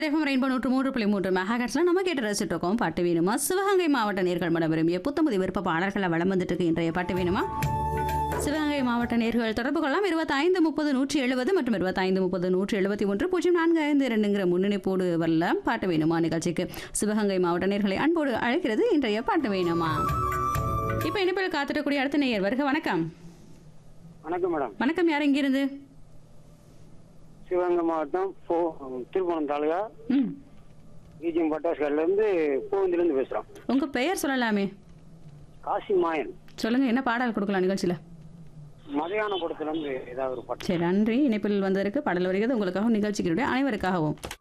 FM rainbow நூற்று மூன்று புள்ளி மூன்று மெகாஹெட்ஸ்ல நம்ம கேட்டு ரசிச்சுட்டு இருக்கோம் பாட்டு வேணுமா சிவகங்கை மாவட்ட நேர்கள் மனம் விரும்பிய புத்தமுதி விருப்ப பாடல்களை வளம் வந்துட்டு இருக்கு இன்றைய பாட்டு வேணுமா சிவகங்கை மாவட்ட நேர்கள் தொடர்பு கொள்ளலாம் இருபத்தைந்து முப்பது நூற்றி எழுபது மற்றும் இருபத்தைந்து முப்பது நூற்றி எழுபத்தி ஒன்று பூஜ்ஜியம் நான்கு ஐந்து இரண்டுங்கிற முன்னணிப்போடு வரலாம் பாட்டு வேணுமா நிகழ்ச்சிக்கு சிவகங்கை மாவட்ட நேர்களை அன்போடு அழைக்கிறது இன்றைய பாட்டு வேணுமா இப்போ இனிப்பில் காத்திடக்கூடிய அடுத்த நேயர் வருக வணக்கம் வணக்கம் மேடம் வணக்கம் யார் இங்கிருந்து சிவகங்கை மாவட்டம் போ திருப்பணம் தாலுகா ம் விஜயம் பட்டாஸ்கர்ல இருந்து பூவந்திலிருந்து பேசுறோம் உங்க பெயர் சொல்லலாமே காசி மாயன் சொல்லுங்க என்ன பாடல் கொடுக்கலாம் நிகழ்ச்சியில் மதியான படத்துல இருந்து ஏதாவது ஒரு பாட்டு சரி நன்றி இணைப்பில் வந்ததற்கு பாடல் வருகிறது உங்களுக்காகவும் நிகழ்ச்சிகளுடைய அனைவருக்காகவும்